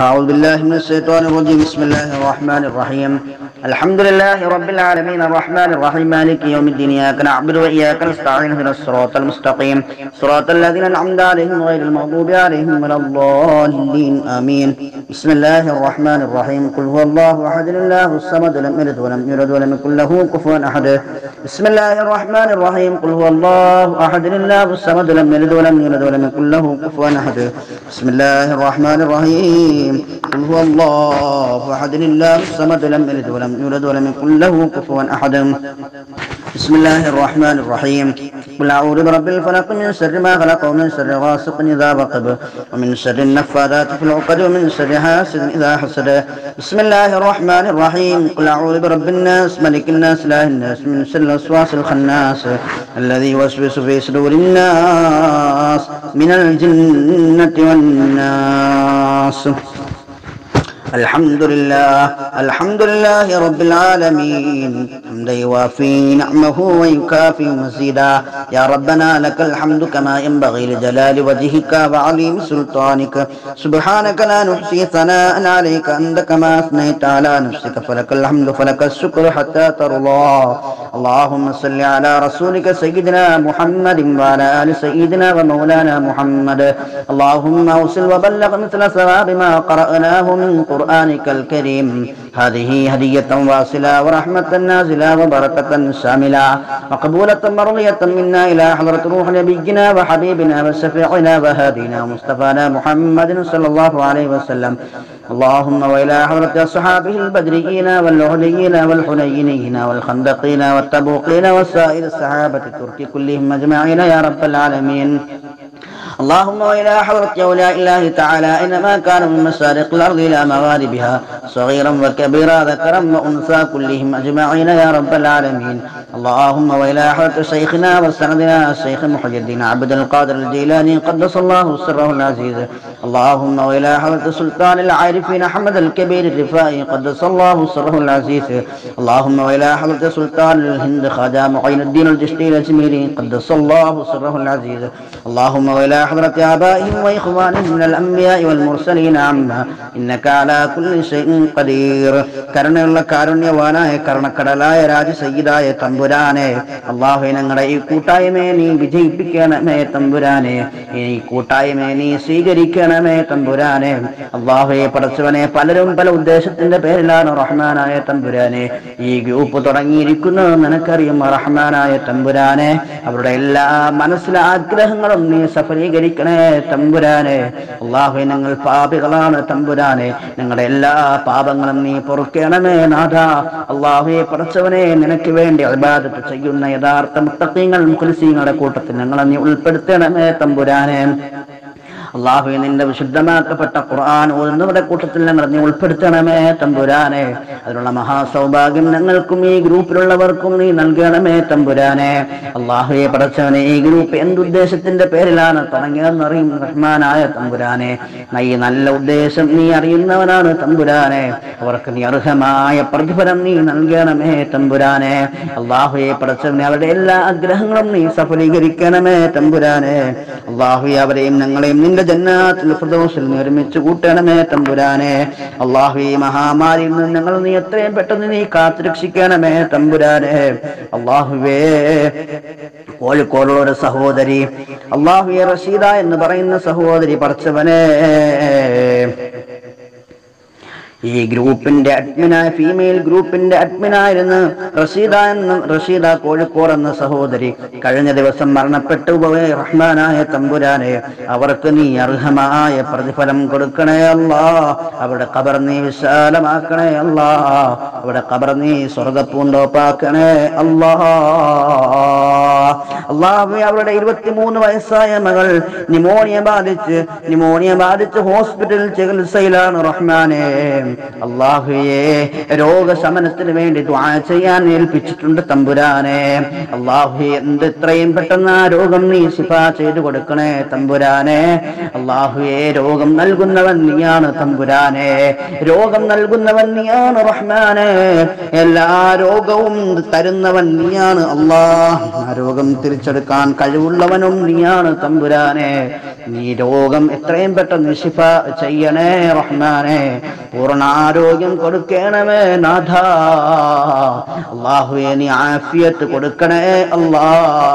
أعوذ بالله من الشيطان الرجيم بسم الله الرحمن الرحيم الحمد لله رب العالمين الرحمن الرحيم مالك يوم الدين إياك نعبد وإياك نستعين اهدنا الصراط المستقيم صراط الذين أنعمت عليهم غير المغضوب عليهم ولا الضالين آمين بسم الله الرحمن الرحيم قل هو الله أحد الله الصمد لم يلد ولم يولد ولم يكن له كفوا أحد بسم الله الرحمن الرحيم قل هو الله أحد الله الصمد لم يلد ولم يولد ولم يكن له كفوا أحد بسم الله الرحمن الرحيم قل هو الله أحد الله الصمد لم يلد ولم يولد ولم يكن له كفوا أحد بسم الله الرحمن الرحيم قل أعوذ برب الفلق من شر ما خلق ومن شر غاسق إذا وقب ومن شر النفاذات في العقد ومن شر حاسد إذا حسد بسم الله الرحمن الرحيم قل أعوذ برب الناس ملك الناس إله الناس من شر الوسواس الخناس الذي يوسوس في صدور الناس من الجنة والناس الحمد لله الحمد لله رب العالمين حمدا يوافي نعمه ويكافي مزيدا يا ربنا لك الحمد كما ينبغي لجلال وجهك وعليم سلطانك سبحانك لا نحصي ثناء عليك أنت كما أثنيت على نفسك فلك الحمد فلك الشكر حتى ترضى اللهم صل على رسولك سيدنا محمد وعلى آل سيدنا ومولانا محمد اللهم أوصل وبلغ مثل ثواب ما قرأناه من قرآنك الكريم هذه هدية واصلة ورحمة نازلة وبركة شاملة وقبولة مرضية منا إلى حضرة روح نبينا وحبيبنا وشفيعنا وهادينا ومصطفانا محمد صلى الله عليه وسلم اللهم وإلى حضرة أصحابه البدريين والعليين والحنينين والخندقين والتبوقين وسائر الصحابة الترك كلهم أجمعين يا رب العالمين اللهم وإلى حضرة أولياء الله تعالى إنما كان من مشارق الأرض إلى مغاربها صغيرا وكبيرا ذكرا وأنثى كلهم أجمعين يا رب العالمين اللهم وإلى حضرة شيخنا وسندنا الشيخ محي الدين عبد القادر الجيلاني قدس الله سره العزيز اللهم وإلى حضرة سلطان العارفين أحمد الكبير الرفائي قدس الله سره العزيز اللهم وإلى حضرة سلطان الهند خواجة معين الدين الجشتي الأجميري قدس الله سره العزيز اللهم وإلى حضرة آبائهم وإخوانهم من الأنبياء والمرسلين عما إنك على كل شيء قدير കരുണയുള്ള കാരുണ്യവാനായ കരുണക്കടലായ രാജ സയ്യിദായ തമ്പുരാനെ അള്ളാഹു ഞങ്ങളുടെ ഈ കൂട്ടായ്മയെ നീ വിജയിപ്പിക്കണമേ തമ്പുരാനെ ഈ കൂട്ടായ്മയെ നീ സ്വീകരിക്കണമേ തമ്പുരാനെ അള്ളാഹുയെ പടച്ചവനെ പലരും പല ഉദ്ദേശത്തിന്റെ പേരിലാണ് റഹ്മാനായ തമ്പുരാനെ ഈ ഗ്രൂപ്പ് തുടങ്ങിയിരിക്കുന്നത് നിനക്കറിയും റഹ്മാനായ തമ്പുരാനെ അവരുടെ എല്ലാ മനസ്സിലെ ആഗ്രഹങ്ങളും നീ സഫലീകരിക്കണേ തമ്പുരാനെ അള്ളാഹു ഞങ്ങൾ പാപികളാണ് തമ്പുരാനെ ഞങ്ങളുടെ എല്ലാ പാപങ്ങളും നീ പൊറുക്കണമേ നാഥ അള്ളാഹുയെ പടച്ചവനെ നിനക്ക് വേണ്ടി അഭിബാധത്ത് ചെയ്യുന്ന യഥാർത്ഥ മുത്തക്കീങ്ങൾ മുഖലിസീങ്ങളുടെ കൂട്ടത്തിൽ ഞങ്ങളെ നീ ഉൾപ്പെടുത്തണമേ തമ്പുരാനെ അള്ളാഹു നിന്റെ വിശുദ്ധമാക്കപ്പെട്ട ഖുർആൻ ഓതുന്നവരുടെ കൂട്ടത്തിൽ ഞങ്ങൾ നീ ഉൾപ്പെടുത്തണമേ തമ്പുരാനെ അതിനുള്ള മഹാസൗഭാഗ്യം ഞങ്ങൾക്കും ഈ ഗ്രൂപ്പിലുള്ളവർക്കും നീ നൽകണമേ തമ്പുരാനെ അള്ളാഹുയെ പടച്ചവനെ ഈ ഗ്രൂപ്പ് എന്തുദ്ദേശത്തിന്റെ പേരിലാണ് തുടങ്ങിയതെന്നറിയും റഹ്മാനായ തമ്പുരാനെ ഈ നല്ല ഉദ്ദേശം നീ അറിയുന്നവനാണ് തമ്പുരാനെ അവർക്ക് നീ അർഹമായ പ്രതിഫലം നീ നൽകണമേ തമ്പുരാനെ അള്ളാഹുയെ പടച്ചവനെ അവരുടെ എല്ലാ ആഗ്രഹങ്ങളും നീ സഫലീകരിക്കണമേ തമ്പുരാനെ അള്ളാഹുയെ അവരെയും ഞങ്ങളെയും നിന്റെ ജന്നാത്തിൽ ഫിർദൗസിൽ നീ ഒരുമിച്ച് കൂട്ടണമേ തമ്പുരാനെ അള്ളാഹു ഈ മഹാമാരിയിൽ നിന്ന് ഞങ്ങൾ നീ എത്രയും പെട്ടെന്ന് നീ കാത്തുരക്ഷിക്കണമേ തമ്പുരാനെ അള്ളാഹുവേ കോഴിക്കോടുള്ള ഒരു സഹോദരി അള്ളാഹുയെ റഷീദ എന്ന് പറയുന്ന സഹോദരി പറച്ചവനെ ഈ ഗ്രൂപ്പിന്റെ അഡ്മിനായ ഫീമെയിൽ ഗ്രൂപ്പിന്റെ അഡ്മിനായിരുന്നു റഷീദ എന്ന റഷീദ കോഴിക്കോട് എന്ന സഹോദരി കഴിഞ്ഞ ദിവസം മരണപ്പെട്ടു പോയ റഹ്മാനായ തമ്പുരാനെ അവർക്ക് നീ അർഹമായ പ്രതിഫലം കൊടുക്കണേ അല്ലാ അവരുടെ കബർ നീ വിശാലമാക്കണേ അല്ലാ അവരുടെ കബർ നീ സ്വർഗപ്പൂന്തോപ്പാക്കണേ അല്ലാ അള്ളാഹു അവരുടെ ഇരുപത്തിമൂന്ന് വയസ്സായ മകൾ നിമോണിയ ബാധിച്ച് നിമോണിയ ബാധിച്ച് ഹോസ്പിറ്റലിൽ ചികിത്സയിലാണ് റഹ്മാനെ അള്ളാഹുയെ രോഗശമനത്തിന് വേണ്ടി ദ്വാ ചെയ്യാൻ ഏൽപ്പിച്ചിട്ടുണ്ട് തമ്പുരാനെ അള്ളാഹു എന്ത് എത്രയും പെട്ടെന്ന് ആ രോഗം നീ ശിഫ ചെയ്തു കൊടുക്കണേ തമ്പുരാനെ അള്ളാഹുയെ രോഗം നൽകുന്നവൻ നീയാണ് തമ്പുരാനെ രോഗം നൽകുന്നവൻ നീയാണ് റഹ്മാനെ എല്ലാ രോഗവും തരുന്നവൻ നീയാണ് അള്ളാഹ് ആ രോഗം രോഗം തിരിച്ചെടുക്കാൻ കഴിവുള്ളവനും നീയാണ് തമ്പുരാനെ നീ രോഗം എത്രയും പെട്ടെന്ന് ശിഫ ചെയ്യണേ റഹ്മാനെ പൂർണ്ണ ആരോഗ്യം കൊടുക്കണമേ നാഥ അള്ളാഹുവെ നീ ആഫിയത്ത് കൊടുക്കണേ അല്ലാ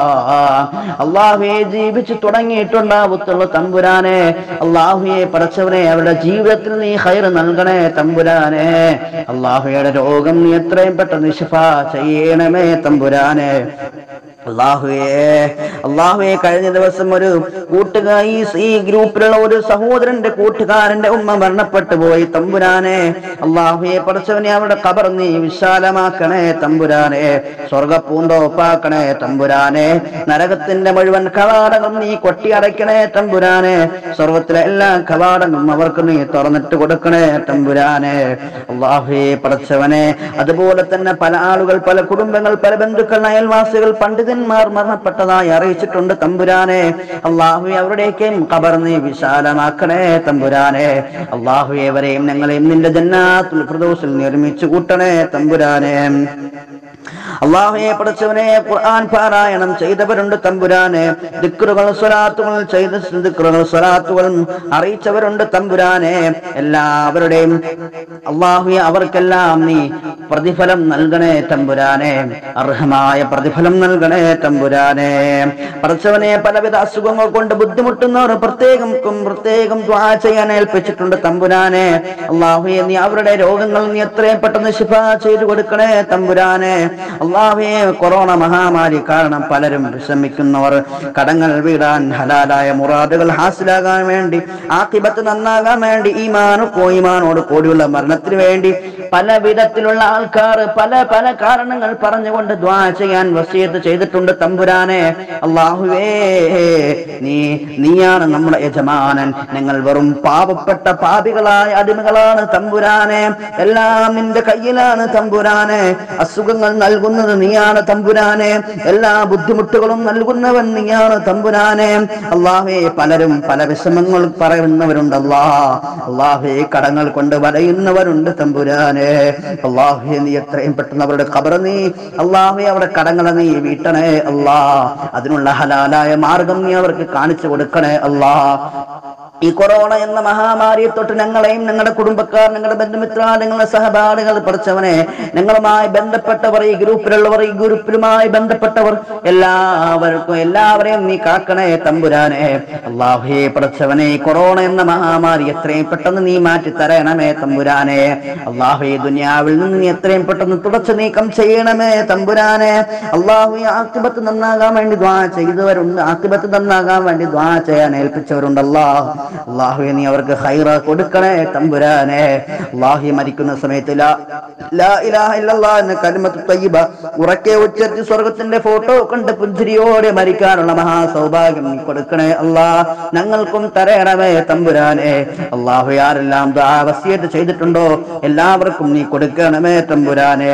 അള്ളാഹുവെ ജീവിച്ചു തുടങ്ങിയിട്ടുണ്ടാവത്തുള്ള തമ്പുരാനെ അള്ളാഹുയെ പടച്ചവനെ അവരുടെ ജീവിതത്തിൽ നീ ഹൈർ നൽകണേ തമ്പുരാനെ അള്ളാഹുയുടെ രോഗം നീ എത്രയും പെട്ടെന്ന് ശിഫ ചെയ്യണമേ തമ്പുരാനെ അള്ളാഹുവേ അള്ളാഹുവെ കഴിഞ്ഞ ദിവസം ഒരു കൂട്ടുകാർ ഈ ഈ ഗ്രൂപ്പിലുള്ള ഒരു സഹോദരന്റെ കൂട്ടുകാരന്റെ ഉമ്മ മരണപ്പെട്ടു പോയി തമ്പുരാനെ അള്ളാഹുയെ പഠിച്ചവനെ അവരുടെ കബർ നീ വിശാലമാക്കണേ തമ്പുരാനെ സ്വർഗ പൂന്തോപ്പാക്കണേ തമ്പുരാനെ നരകത്തിന്റെ മുഴുവൻ കവാടകം നീ കൊട്ടിയടയ്ക്കണേ തമ്പുരാനെ സ്വർഗത്തിലെ എല്ലാ കവാടങ്ങളും അവർക്ക് നീ തുറന്നിട്ട് കൊടുക്കണേ തമ്പുരാനെ അള്ളാഹുയെ പഠിച്ചവനെ അതുപോലെ തന്നെ പല ആളുകൾ പല കുടുംബങ്ങൾ പല ബന്ധുക്കൾ അയൽവാസികൾ പണ്ഡിതന്മാർ മരണപ്പെട്ടതായി അറിയിച്ചിട്ടുണ്ട് തമ്പുരാനെ അള്ളാഹു അവരുടെയൊക്കെയും ഖബർ നീ വിശാലമാക്കണേ തമ്പുരാനെ അള്ളാഹുവരെയും ഞങ്ങളെയും നിന്റെ ജന്നാത്തുൽ ഫിർദൗസിൽ നിർമ്മിച്ചു കൂട്ടണേ തമ്പുരാനെ അള്ളാഹുയെ പഠിച്ചവനെ ഖുർആൻ പാരായണം ചെയ്തവരുണ്ട് തമ്പുരാനെ ദിക്റുകൾ സ്വലാത്തുകൾ ചെയ്ത ദിക്റുകൾ സ്വലാത്തുകൾ അറിയിച്ചവരുണ്ട് തമ്പുരാനെ എല്ലാവരുടെയും അള്ളാഹുയെ അവർക്കെല്ലാം നീ പ്രതിഫലം നൽകണേ തമ്പുരാനെ അർഹമായ പ്രതിഫലം നൽകണേ തമ്പുരാനെ പഠിച്ചവനെ പലവിധ അസുഖങ്ങൾ കൊണ്ട് ബുദ്ധിമുട്ടുന്നവർ പ്രത്യേകം പ്രത്യേകം ദ്വാ ചെയ്യാൻ ഏൽപ്പിച്ചിട്ടുണ്ട് തമ്പുരാനെ അള്ളാഹുയെ നീ അവരുടെ രോഗങ്ങൾ നീ എത്രയും പെട്ടെന്ന് ശിഫ ചെയ്തു കൊടുക്കണേ തമ്പുരാനെ അള്ളാഹുയെ കൊറോണ മഹാമാരി കാരണം പലരും വിഷമിക്കുന്നവർ കടങ്ങൾ വീടാൻ ഹലാലായ മുറാദുകൾ ഹാസിലാകാൻ വേണ്ടി ആക്കിബത്ത് നന്നാകാൻ വേണ്ടി ഈമാനു കോയിമാനോട് കൂടിയുള്ള മരണത്തിന് വേണ്ടി പല വിധത്തിലുള്ള ആൾക്കാർ പല പല കാരണങ്ങൾ പറഞ്ഞുകൊണ്ട് ദ്വാ ചെയ്യാൻ വസീയത്ത് ചെയ്തിട്ടുണ്ട് തമ്പുരാനെ അള്ളാഹുവേ നീ നീയാണ് നമ്മുടെ യജമാനൻ ഞങ്ങൾ വെറും പാപപ്പെട്ട പാപികളായ അടിമകളാണ് തമ്പുരാനെ എല്ലാം നിന്റെ കയ്യിലാണ് തമ്പുരാനെ അസുഖങ്ങൾ നൽകുന്നത് നീയാണ് തമ്പുരാനെ എല്ലാ ബുദ്ധിമുട്ടുകളും നൽകുന്നവൻ നീയാണ് തമ്പുരാനെ അള്ളാഹേ പലരും പല വിഷമങ്ങൾ പറയുന്നവരുണ്ട് അല്ലാ അള്ളാഹേ കടങ്ങൾ കൊണ്ട് വലയുന്നവരുണ്ട് തമ്പുരാനെ അള്ളാഹേ നീ എത്രയും പെട്ടെന്ന് അവരുടെ ഖബർ നീ അള്ളാഹേ അവരുടെ കടങ്ങളെ നീ വീട്ടണേ അല്ലാ അതിനുള്ള ഹലാലായ മാർഗം നീ അവർക്ക് കാണിച്ചു കൊടുക്കണേ അല്ലാ ഈ കൊറോണ എന്ന മഹാമാരിയെ തൊട്ട് ഞങ്ങളെയും ഞങ്ങളുടെ കുടുംബക്കാർ ഞങ്ങളുടെ ബന്ധുമിത്ര ഞങ്ങളുടെ സഹപാഠികൾ പഠിച്ചവനെ ഞങ്ങളുമായി ബന്ധപ്പെട്ടവർ ഈ ഗ്രൂപ്പിലുള്ളവർ ഈ ഗ്രൂപ്പിലുമായി ബന്ധപ്പെട്ടവർ എല്ലാവർക്കും എല്ലാവരെയും നീ കാക്കണേ തമ്പുരാനെ അള്ളാഹുയെ പഠിച്ചവനെ ഈ കൊറോണ എന്ന മഹാമാരി എത്രയും പെട്ടെന്ന് നീ മാറ്റി തരണമേ തമ്പുരാനെ അള്ളാഹുയെ ദുനിയാവിൽ നിന്ന് നീ എത്രയും പെട്ടെന്ന് തുടച്ചു നീക്കം ചെയ്യണമേ തമ്പുരാനെ അള്ളാഹു ആക്കിബത്ത് നന്നാകാൻ വേണ്ടി ദ്വാ ചെയ്തവരുണ്ട് ആക്കിബത്ത് നന്നാകാൻ വേണ്ടി ദ്വാ ചെയ്യാൻ ഏൽപ്പിച്ചവരുണ്ട് അല്ലാഹ് അള്ളാഹുവെ നീ അവർക്ക് ഹൈറ കൊടുക്കണേ തമ്പുരാനെ അള്ളാഹു മരിക്കുന്ന സമയത്ത് ലാ ലാ ഇലാഹ ഇല്ലല്ലാഹ് എന്ന കലിമത്ത് തയ്യിബ ഉറക്കെ ഉച്ചരിച്ച് സ്വർഗത്തിന്റെ ഫോട്ടോ കണ്ട് പുഞ്ചിരിയോടെ മരിക്കാനുള്ള മഹാസൗഭാഗ്യം നീ കൊടുക്കണേ അല്ലാ ഞങ്ങൾക്കും തരയണമേ തമ്പുരാനെ അള്ളാഹു ആരെല്ലാം ദുആ വസിയത്ത് ചെയ്തിട്ടുണ്ടോ എല്ലാവർക്കും നീ കൊടുക്കണമേ തമ്പുരാനെ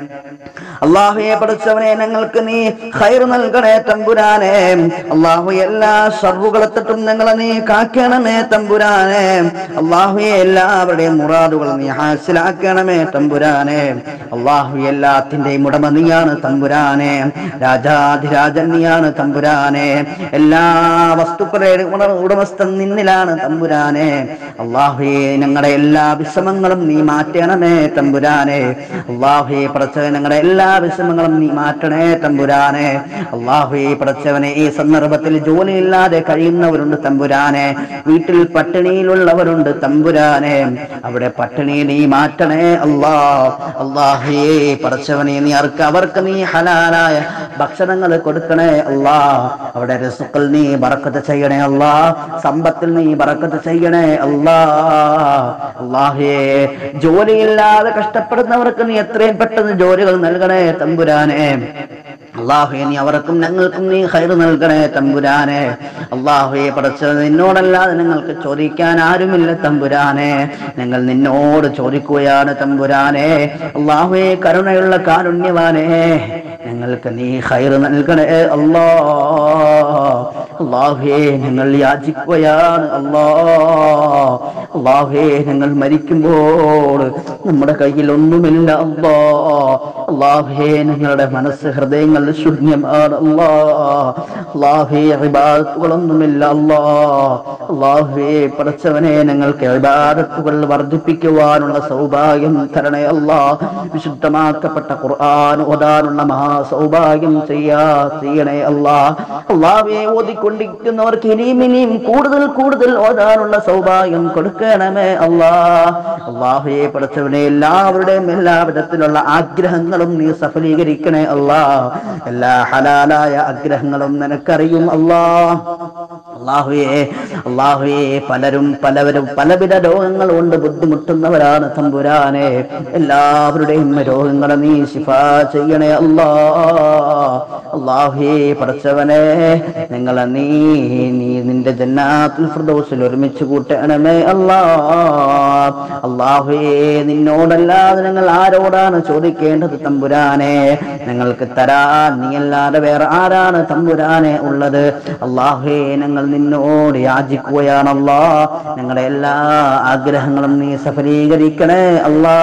അള്ളാഹുയെ പഠിച്ചവനെ ഞങ്ങൾക്ക് നീ ഹൈർ നൽകണേ തമ്പുരാനെ അള്ളാഹു എല്ലാ ഷർറുകളെ തൊട്ടും ഞങ്ങളെ നീ കാക്കണമേ തമ്പുരാനെ അള്ളാഹുയെ എല്ലാവരുടെയും മുറാദുകൾ നീ ഹാസിലാക്കണമേ തമ്പുരാനെ അള്ളാഹു എല്ലാത്തിന്റെയും ഉടമ നീയാണ് തമ്പുരാനെ രാജാധിരാജൻ നീയാണ് തമ്പുരാനെ എല്ലാ വസ്തുക്കളുടെ ഉട- ഉടമസ്ഥൻ നിന്നിലാണ് തമ്പുരാനെ അള്ളാഹുയെ ഞങ്ങളുടെ എല്ലാ വിഷമങ്ങളും നീ മാറ്റണമേ തമ്പുരാനെ അള്ളാഹുയെ പടച്ചവൻ ഞങ്ങളുടെ എല്ലാ വിഷമങ്ങളും നീ മാറ്റണേ തമ്പുരാനെ അള്ളാഹുയെ പടച്ചവനെ ഈ സന്ദർഭത്തിൽ ജോലിയില്ലാതെ കഴിയുന്നവരുണ്ട് തമ്പുരാനെ വീട്ടിൽ പട്ടിണിയിലുള്ളവരുണ്ട് തമ്പുരാനെ അവിടെ പട്ടിണി നീ മാറ്റണേ അല്ലാ അള്ളാഹുയെ പടച്ചവനെ നീ അവർക്ക് അവർക്ക് നീ ഹലാലായ ഭക്ഷണങ്ങൾ കൊടുക്കണേ അല്ലാ അവിടെ റിസുക്കിൽ നീ ബറക്കത്ത് ചെയ്യണേ അല്ലാ സമ്പത്തിൽ നീ ബറക്കത്ത് ചെയ്യണേ അല്ലാ അള്ളാഹേ ജോലിയില്ലാതെ കഷ്ടപ്പെടുന്നവർക്ക് നീ എത്രയും പെട്ടെന്ന് ജോലികൾ നൽകണേ തമ്പുരാനെ അള്ളാഹുയെ നീ അവർക്കും ഞങ്ങൾക്കും നീ ഹൈർ നൽകണേ തമ്പുരാനെ അള്ളാഹുയെ പടച്ചത് നിന്നോടല്ലാതെ ഞങ്ങൾക്ക് ചോദിക്കാൻ ആരുമില്ല തമ്പുരാനെ ഞങ്ങൾ നിന്നോട് ചോദിക്കുകയാണ് തമ്പുരാനെ അള്ളാഹുയെ കരുണയുള്ള കാരുണ്യവാനെ ഞങ്ങൾക്ക് നീ ഹൈർ നൽകണേ അല്ലാ അള്ളാഹുയെ ഞങ്ങൾ യാചിക്കുകയാണ് അല്ലാ അള്ളാഹുയെ ഞങ്ങൾ മരിക്കുമ്പോൾ നമ്മുടെ കയ്യിൽ ഒന്നുമില്ല അല്ലാ അള്ളാഹേ നിങ്ങളുടെ മനസ്സ് ഹൃദയങ്ങൾ ശൂന്യമാണ് അല്ലാ അള്ളാഹേ ഇബാദത്തുകളൊന്നുമില്ല അല്ലാ അള്ളാഹേ പഠിച്ചവനെ ഞങ്ങൾക്ക് ഇബാദത്തുകൾ വർദ്ധിപ്പിക്കുവാനുള്ള സൗഭാഗ്യം തരണേ അല്ലാ വിശുദ്ധമാക്കപ്പെട്ട ഖുർആൻ ഓതാനുള്ള മഹാ സൗഭാഗ്യം ചെയ്യാ ചെയ്യണേ അല്ലാ അള്ളാഹേ ഓതിക്കൊണ്ടിരിക്കുന്നവർക്ക് ഇനിയും ഇനിയും കൂടുതൽ കൂടുതൽ ഓതാനുള്ള സൗഭാഗ്യം കൊടുക്കണമേ അല്ലാ അള്ളാഹുയെ പഠിച്ചവനെ എല്ലാവരുടെയും എല്ലാ വിധത്തിലുള്ള ആഗ്രഹങ്ങളും നീ സഫലീകരിക്കണേ അല്ലാ എല്ലാ ഹലാലായ ആഗ്രഹങ്ങളും നിനക്കറിയും അല്ലാ അള്ളാഹുയെ അള്ളാഹുയെ പലരും പലവരും പലവിധ രോഗങ്ങൾ കൊണ്ട് ബുദ്ധിമുട്ടുന്നവരാണ് തമ്പുരാനെ എല്ലാവരുടെയും രോഗങ്ങളെ നീ ശിഫ ചെയ്യണേ അല്ലാ അള്ളാഹുയെ പഠിച്ചവനെ നിങ്ങളെ നീ നീ നിന്റെ ജന്നാത്തുൽ ഫിർദൗസിൽ ഒരുമിച്ച് കൂട്ടണമേ അല്ലാ അള്ളാഹുയെ നിന്നോടല്ലാതെ ഞങ്ങൾ ആരോടാണ് ചോദിക്കേണ്ടത് തമ്പുരാനെ ഞങ്ങൾക്ക് തരാൻ നീ അല്ലാതെ വേറെ ആരാണ് തമ്പുരാനെ ഉള്ളത് അള്ളാഹുയെ ഞങ്ങൾ നിന്നോട് യാചിക്കുകയാണല്ലാ ഞങ്ങളുടെ എല്ലാ ആഗ്രഹങ്ങളും നീ സഫലീകരിക്കണേ അല്ലാ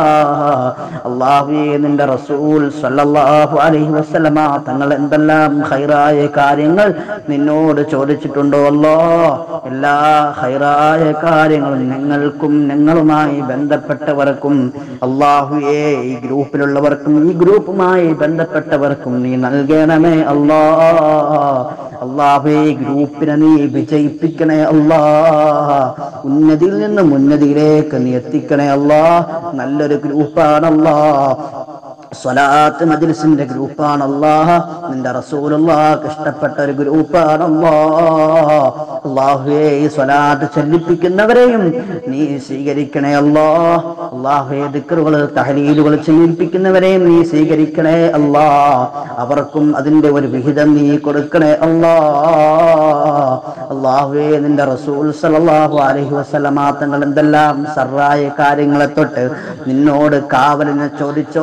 അള്ളാഹുയെ നിന്റെ റസൂൽ സല്ലല്ലാഹു അലൈഹി വസല്ലമ തങ്ങൾ എന്തെല്ലാം ഹൈറായ കാര്യങ്ങൾ നിന്നോട് ചോദിച്ചിട്ടുണ്ടോ അല്ലോ എല്ലാ ഹൈറായ കാര്യങ്ങളും ഞങ്ങൾക്കും ഞങ്ങളുമായി ബന്ധപ്പെട്ടവർക്കും അള്ളാഹുയെ ഈ ഗ്രൂപ്പിലുള്ളവർക്കും ഈ ഗ്രൂപ്പുമായി ബന്ധപ്പെട്ടവർക്കും നീ നൽകണമേ അല്ലാ അള്ളാഹുവേ ഈ ഗ്രൂപ്പിനെ നീ വിജയിപ്പിക്കണേ അല്ലാ ഉന്നതിയിൽ നിന്ന് ഉന്നതിയിലേക്ക് നീ എത്തിക്കണേ അല്ലാ നല്ലൊരു ഗ്രൂപ്പാണല്ലാ സ്വലാത്ത് മജ്ലിസിന്റെ ഗ്രൂപ്പാണ് അല്ലാഹ് നിന്റെ റസൂലുള്ളാഹ്ക്ക് ഇഷ്ടപ്പെട്ട ഒരു ഗ്രൂപ്പാണ് അല്ലാഹ് അല്ലാഹുവേ ഈ സ്വലാത്ത് ചൊല്ലിപ്പിക്കുന്നവരെയും നീ സ്വീകരിക്കണേ അല്ലാഹ് അല്ലാഹുവേ ദിക്റുകൾ തഹലീലുകൾ ചെയ്യിപ്പിക്കുന്നവരെയും നീ സ്വീകരിക്കണേ അല്ലാഹ് അവർക്കും അതിന്റെ ഒരു വിഹിതം നീ കൊടുക്കണേ അല്ലാഹ് അല്ലാഹുവേ നിന്റെ റസൂൽ സല്ലല്ലാഹു അലൈഹി വസല്ലമ തങ്ങൾ എന്തെല്ലാം സറായ കാര്യങ്ങളെ തൊട്ട് നിന്നോട് കാവലിനെ ചോദിച്ചോ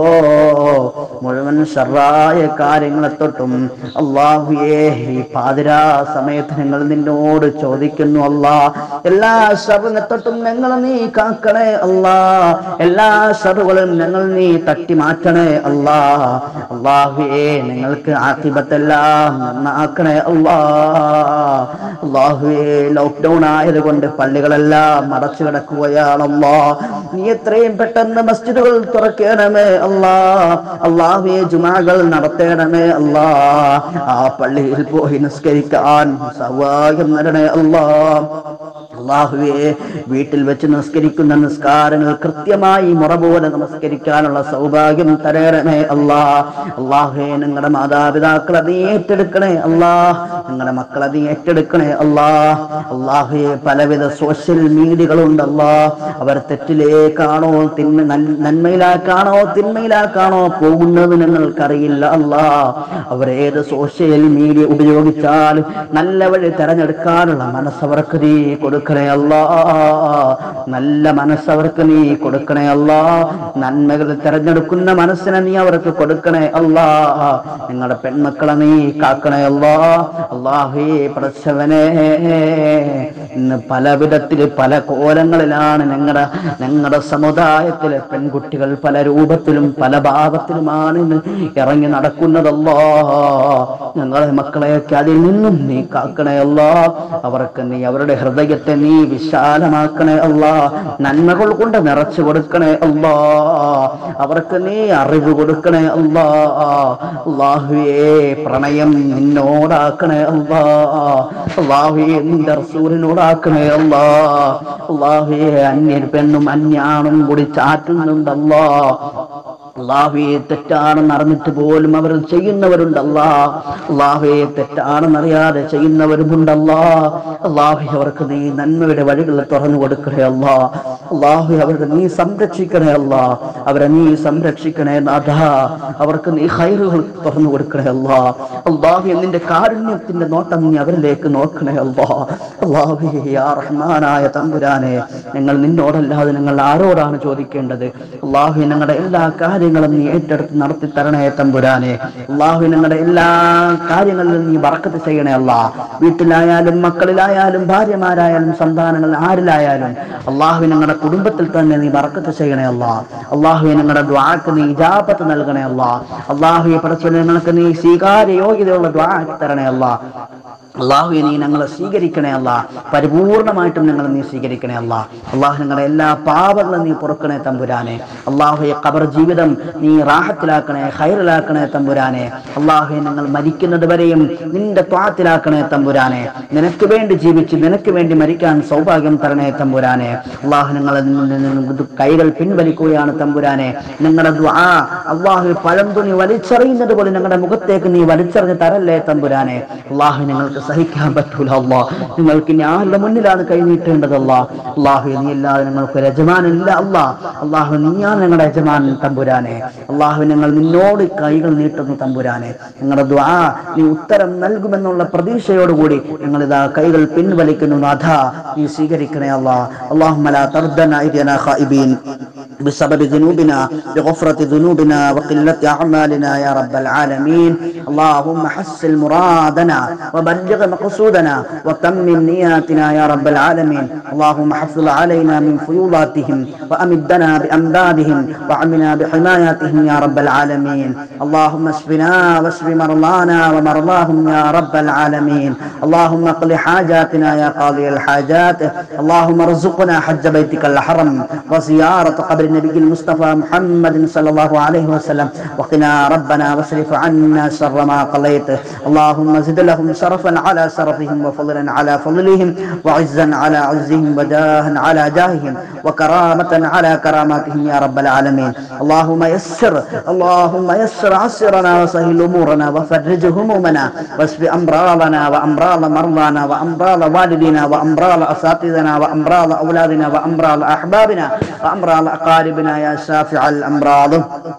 മുഴുവൻ ഷറായ കാര്യങ്ങളെ തൊട്ടും അള്ളാഹുയേ ഈ പാതിരാ സമയത്ത് ഞങ്ങൾ നിന്നോട് ചോദിക്കുന്നു അല്ലാ എല്ലാ ഷറിനെ തൊട്ടും ഞങ്ങൾ നീ കാക്കണേ അല്ലാ എല്ലാ ഷറുകളും ഞങ്ങൾ നീ തട്ടി മാറ്റണേ അല്ലാ അള്ളാഹുയേ ഞങ്ങൾക്ക് ആക്കിബത്തെല്ലാം നന്നാക്കണേ അല്ലാ അള്ളാഹുവേ ലോക്ക്ഡൗൺ ആയതുകൊണ്ട് പള്ളികളെല്ലാം അടച്ചു കിടക്കുകയാണല്ലോ നീ എത്രയും പെട്ടെന്ന് മസ്ജിദുകൾ തുറക്കണമേ അല്ലാ അള്ളാഹുവേ ജുമാകൾ നടത്തണമേ അല്ലാ ആ പള്ളിയിൽ പോയി നിസ്കരിക്കാൻ സൗഭാഗ്യം തരണേ അല്ലാ അള്ളാഹുവേ വീട്ടിൽ വെച്ച് നിസ്കരിക്കുന്ന നിസ്കാരങ്ങൾ കൃത്യമായി മുറ പോലെ നമസ്കരിക്കാനുള്ള സൗഭാഗ്യം തരണമേ അല്ലാ അള്ളാഹുവേ നിങ്ങളുടെ മാതാപിതാക്കളെ നീ ഏറ്റെടുക്കണേ അല്ലാ നിങ്ങളുടെ മക്കളെ നീ ഏറ്റെടുക്കണേ അല്ലാ അള്ളാഹുവേ പലവിധ സോഷ്യൽ മീഡിയകളുണ്ട് അല്ലാ അവർ തെറ്റിലേക്കാണോ തിന്മ നൽ- നന്മയിലാക്കാണോ തിന്മയിലാക്കാണോ പോകുന്നത് ഞങ്ങൾക്കറിയില്ല അല്ലാ അവരേത് സോഷ്യൽ മീഡിയ ഉപയോഗിച്ചാൽ നല്ല വഴി തെരഞ്ഞെടുക്കാനുള്ള മനസ്സവർക്ക് നീ കൊടുക്കണേ അല്ലാ നല്ല മനസ്സവർക്ക് നീ കൊടുക്കണേ അല്ലാ നന്മകൾ തെരഞ്ഞെടുക്കുന്ന മനസ്സിനെ നീ അവർക്ക് കൊടുക്കണേ അല്ലാ നിങ്ങളുടെ പെൺമക്കളെ നീ കാക്കണേ അല്ലാ അള്ളാഹേ പ്രസവനെ ഇന്ന് പല വിധത്തിൽ പല കോലങ്ങളിലാണ് ഞങ്ങളുടെ ഞങ്ങളുടെ സമുദായത്തിലെ പെൺകുട്ടികൾ പല രൂപത്തിലും പല ഭാവത്തിലുമാണ് ഇന്ന് ഇറങ്ങി നടക്കുന്നതല്ലോ ഞങ്ങളെ മക്കളെയൊക്കെ അതിൽ നിന്നും നീ കാക്കണേ അല്ലാ അവർക്ക് നീ അവരുടെ ഹൃദയത്തെ നീ വിശാലമാക്കണേ അല്ലാ നന്മകൾ കൊണ്ട് നിറച്ചു കൊടുക്കണേ അല്ലാ അവർക്ക് നീ അറിവ് കൊടുക്കണേ അല്ലാ അള്ളാഹുവേ പ്രണയം നിന്നോടാക്കണേ അല്ലാ അള്ളാഹുവേ നിന്റെ റസൂലിനോടാക്കണേ അല്ലാ അള്ളാഹുവേ അന്യ പെണ്ണും അന്യാണും കൂടി ചാറ്റുന്നുണ്ടല്ലാ അള്ളാഹുയെ തെറ്റാണെന്ന് അറിഞ്ഞിട്ട് പോലും അവർ ചെയ്യുന്നവരുണ്ടല്ലാ അള്ളാഹുയെ തെറ്റാണെന്നറിയാതെ ചെയ്യുന്നവരുമുണ്ടല്ലാ അള്ളാഹു അവർക്ക് നീ നന്മയുടെ വഴികൾ തുറന്നു കൊടുക്കണേ അല്ലാ അള്ളാഹു അവരുടെ നീ സംരക്ഷിക്കണേ അല്ലാ അവരെ നീ സംരക്ഷിക്കണേ നാഥ അവർക്ക് നീ ഹൈറുകൾ തുറന്നു കൊടുക്കണേ അല്ലാ അള്ളാഹു നിന്റെ കാരുണ്യത്തിന്റെ നോട്ടം നീ അവരിലേക്ക് നോക്കണേ അല്ലാ അള്ളാഹു യാ റഹ്മാനായ തമ്പുരാനെ ഞങ്ങൾ നിന്നോടല്ലാതെ ഞങ്ങൾ ആരോടാണ് ചോദിക്കേണ്ടത് അള്ളാഹു ഞങ്ങളുടെ എല്ലാ കാര്യങ്ങളും കാര്യങ്ങളും നീ ഏറ്റെടുത്ത് നടത്തി തരണേ തമ്പുരാനെ അള്ളാഹു ഞങ്ങളുടെ എല്ലാ കാര്യങ്ങളിലും നീ ബറക്കത്ത് ചെയ്യണേ അല്ല വീട്ടിലായാലും മക്കളിലായാലും ഭാര്യമാരായാലും സന്താനങ്ങൾ ആരിലായാലും അള്ളാഹു ഞങ്ങളുടെ കുടുംബത്തിൽ തന്നെ നീ ബറക്കത്ത് ചെയ്യണേ അല്ല അള്ളാഹു ഞങ്ങളുടെ ദ്വാക്ക് നീ ഇജാബത്ത് നൽകണേ അല്ല അള്ളാഹു പഠിച്ച ഞങ്ങൾക്ക് നീ സ്വീകാര്യ യോഗ്യതയുള്ള ദ്വാക്ക് തരണേ അല്ല അള്ളാഹു നീ ഞങ്ങളെ സ്വീകരിക്കണേ അല്ല പരിപൂർണമായിട്ടും ഞങ്ങൾ നീ സ്വീകരിക്കണേ അല്ല അള്ളാഹു ഞങ്ങളുടെ എല്ലാ പാപങ്ങളും നീ പൊറുക്കണേ തമ്പുരാനെ അള്ളാഹു ഖബർ ജീവിതം നീ റാഹത്തിലാക്കണേ ഹൈറിലാക്കണേ തമ്പുരാനെ അള്ളാഹു ഞങ്ങൾ മരിക്കുന്നത് വരെയും നിന്റെ ത്വാത്തിലാക്കണേ തമ്പുരാനെ നിനക്ക് വേണ്ടി ജീവിച്ച് നിനക്ക് വേണ്ടി മരിക്കാൻ സൗഭാഗ്യം തരണേ തമ്പുരാനെ അള്ളാഹു ഞങ്ങളെ കൈകൾ പിൻവലിക്കുകയാണ് തമ്പുരാനെ ഞങ്ങളുടെ ദ്വാ അള്ളാഹു പഴം തുണി വലിച്ചെറിയുന്നത് പോലെ ഞങ്ങളുടെ മുഖത്തേക്ക് നീ വലിച്ചെറിഞ്ഞ് തരല്ലേ തമ്പുരാനെ അള്ളാഹു ഞങ്ങൾക്ക് സഹിക്കാൻ പറ്റൂല അള്ളാ നിങ്ങൾക്ക് ഇനി ആരുടെ മുന്നിലാണ് കൈ നീട്ടേണ്ടത് അല്ലാ അള്ളാഹു നീ ഇല്ലാതെ ഞങ്ങൾക്ക് യജമാനില്ല അല്ലാ അള്ളാഹു നീയാണ് ഞങ്ങളുടെ യജമാൻ തമ്പുരാനെ അള്ളാഹു ഞങ്ങൾ നിന്നോട് കൈകൾ നീട്ടുന്നു തമ്പുരാനെ ഞങ്ങളുടെ ദ്വാ നീ ഉത്തരം നൽകുമെന്നുള്ള പ്രതീക്ഷയോടുകൂടി ഞങ്ങൾ ഇതാ കൈകൾ പിൻവലിക്കുന്നു നാഥ നീ സ്വീകരിക്കണേ അല്ലാ അള്ളാഹു خائبين بسبب ذنوبنا بغفرة ذنوبنا وقلة أعمالنا يا رب العالمين اللهم حسن مرادنا وبلغ مقصودنا وتمم نياتنا يا رب العالمين اللهم حفظ علينا من فيوضاتهم وأمدنا بأمدادهم وعمنا بحماياتهم يا رب العالمين اللهم اشفنا واشف مرضانا ومرضاهم يا رب العالمين اللهم اقل حاجاتنا يا قاضي الحاجات اللهم ارزقنا حج بيتك الحرم وزيارة قبر النبي المصطفى محمد صلى الله عليه وسلم وقنا ربنا واصرف عنا شر ما قضيت اللهم زد لهم شرفا على شرفهم وفضلا على فضلهم وعزا على عزهم وجاها على جاههم وكرامة على كراماتهم يا رب العالمين اللهم يسر اللهم يسر عسرنا وسهل امورنا وفرج همومنا واشف امراضنا وامراض مرضانا وامراض والدينا وامراض اساتذتنا وامراض اولادنا وامراض احبابنا وامراض اقاربنا يا شافع الامراض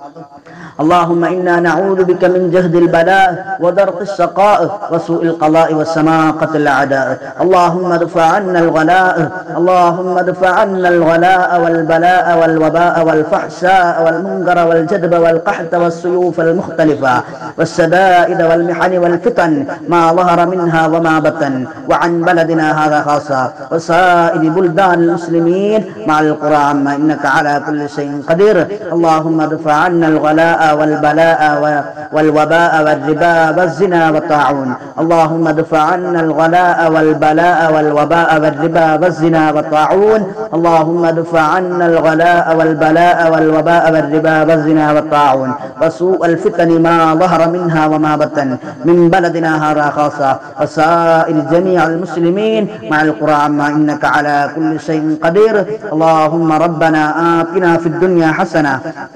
اللهم انا نعوذ بك من جهد البلاء ودرق الشقاء وسوء القضاء وسماقة الاعداء اللهم ادفع عنا الغلاء اللهم ادفع عنا الغلاء والبلاء والوباء والفحشاء والمنكر والجدب والقحط والسيوف المختلفة والشدائد والمحن والفتن ما ظهر منها وما بطن وعن بلدنا هذا خاصة وسائر بلدان المسلمين مع القرى عما انك على كل شيء قدير اللهم ادفع عنا الغلاء والبلاء والوباء والربا والزنا والطاعون اللهم ادفع عنا الغلاء والبلاء والوباء والربا والزنا والطاعون اللهم ادفع عنا الغلاء والبلاء والوباء والربا والزنا والطاعون وسوء الفتن ما ظهر منها وما بطن من بلدنا هذا خاصة وسائر جميع المسلمين مع القرى عما إنك على كل شيء قدير اللهم ربنا آتنا في الدنيا حسنة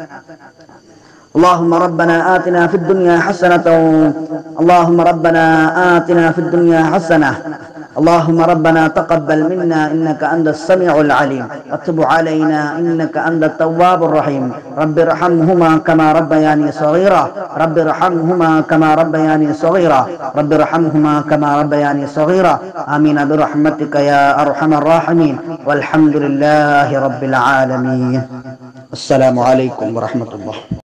اللهم ربنا آتنا في الدنيا حسنة اللهم ربنا آتنا في الدنيا حسنة اللهم ربنا تقبل منا إنك أنت السميع العليم وتب علينا إنك أنت التواب الرحيم رب ارحمهما كما ربياني صغيرا رب ارحمهما كما ربياني صغيرا رب ارحمهما كما ربياني صغيرا آمين برحمتك يا أرحم الراحمين والحمد لله رب العالمين السلام عليكم ورحمة الله